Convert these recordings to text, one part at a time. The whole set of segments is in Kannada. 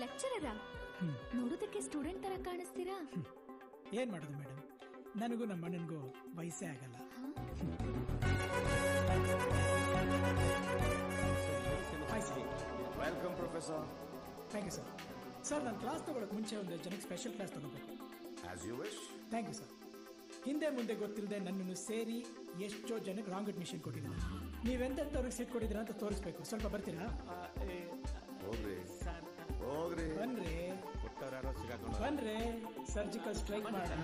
ಲೆಕ್ಚರರ ನೋಡೋದಕ್ಕೆ ಸ್ಟೂಡೆಂಟ್ ತರ ಕಾಣಿಸ್ತೀರಾ ಏನ್ ಮಾಡೋದು ಮೇಡಮ್ ನನಗೂ ನಮ್ಮ ಅಣ್ಣನಿಗೂ ವಯಸ್ಸೇ ಆಗಲ್ಲ hi sir welcome professor thank you sir sir ನಾನು ಕ್ಲಾಸ್ ತಗೊಳಕ್ ಮುಂಚೆ ಒಂದು ಜನಕ್ಕೆ ಸ್ಪೆಷಲ್ ಕ್ಲಾಸ್ ತಗೋಬೇಕು as you wish thank you sir ಹಿಂದೆ ಮುಂದೆ ಗೊತ್ತಿಲ್ಲದೆ ನನ್ನನ್ನು ಸೇರಿ ಎಷ್ಟೋ ಜನಕ್ಕೆ ರಾಂಗ್ ಅಡ್ಮಿಷನ್ ಕೊಟ್ಟಿದ್ದಾರೆ ನೀವೆಂತೆಂಥವ್ರಿಗೆ ಸೀಟ್ ಕೊಟ್ಟಿದ್ದೀರಾ ಅಂತ ತೋರಿಸ್ಬೇಕು ಸ್ವಲ್ಪ ಬರ್ತೀರಾ ಹೋಗ್ರಿ ಹೋಗ್ರಿ ಬನ್ರಿ ಬನ್ರಿ ಸರ್ಜಿಕಲ್ ಸ್ಟ್ರೈಕ್ ಮಾಡೋಣ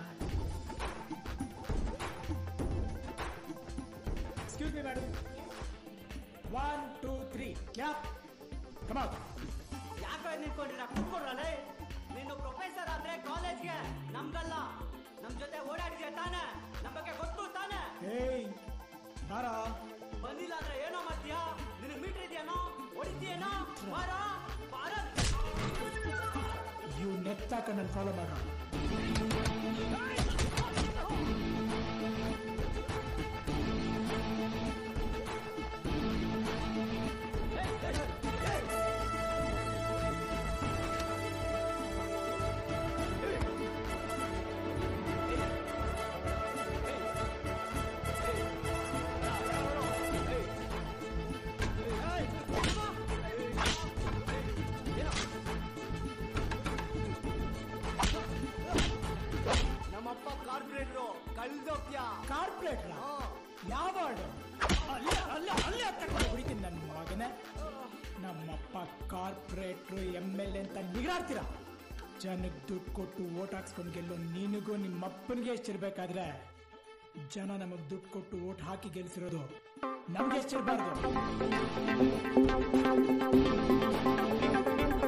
excuse me madam one two three cap come on ಯಾಕೋ ನಿಂತ್ಕೊಂಡಿರ ಕುತ್ಕೊಂಡ್ರಲ್ಲ ನೀನು ಪ್ರೊಫೆಸರ್ ಆದ್ರೆ ಕಾಲೇಜ್ಗೆ ನಮ್ಗಲ್ಲ ನಮ್ ಜೊತೆ ಓಡಾಡಿದ್ಯಾ ತಾನೆ ನಮ್ ಬಗ್ಗೆ ಗೊತ್ತು ತಾನೆ ಏಯ್ ಬಾರ ಬಂದಿಲ್ಲ ಅಂದ್ರೆ ಏನೋ ಮಾಡ್ತೀಯಾ ನಿನ್ ಮೀಟರ್ ಇದೆಯೇನೋ ಹೊಡಿತೀಯೇನೋ ಬಾರ ಬಾರ ಇವ್ ನೆತ್ತಾಕ ನನ್ನ ಫಾಲೋ ಮಾಡ ನಮ್ಮಪ್ಪ ಕಾರ್ಪೊರೇಟ್ರು ಕಳ್ದೋಗ್ತ್ಯಾ ಕಾರ್ಪೊರೇಟ್ರ ಯಾವ ವಾರ್ಡು? ಅಲ್ಲೇ ಅಲ್ಲೇ ಅಲ್ಲೇ ತಗೊಂಡು ಹೊಡಿತೀನಿ ನನ್ನ ಮಗನೇ ನಮ್ಮಪ್ಪ ಕಾರ್ಪೊರೇಟ್ರು ಎಮ್ ಎಲ್ ಎ ಅಂತ ನಿಗಾಡ್ತೀರಾ ಜನಕ್ಕೆ ದುಡ್ಡು ಕೊಟ್ಟು ಓಟ್ ಹಾಕ್ಸ್ಕೊಂಡು ಗೆಲ್ಲೋ ನಿನಗೂ ನಿಮ್ಮಪ್ಪನಿಗೆ ಎಷ್ಟಿರ್ಬೇಕಾದ್ರೆ ಜನ ನಮಗ್ ದುಡ್ಡು ಕೊಟ್ಟು ಓಟ್ ಹಾಕಿ ಗೆಲ್ಸಿರೋದು ನಮ್ಗೆ ಎಷ್ಟಿರ್ಬಾರ್ದು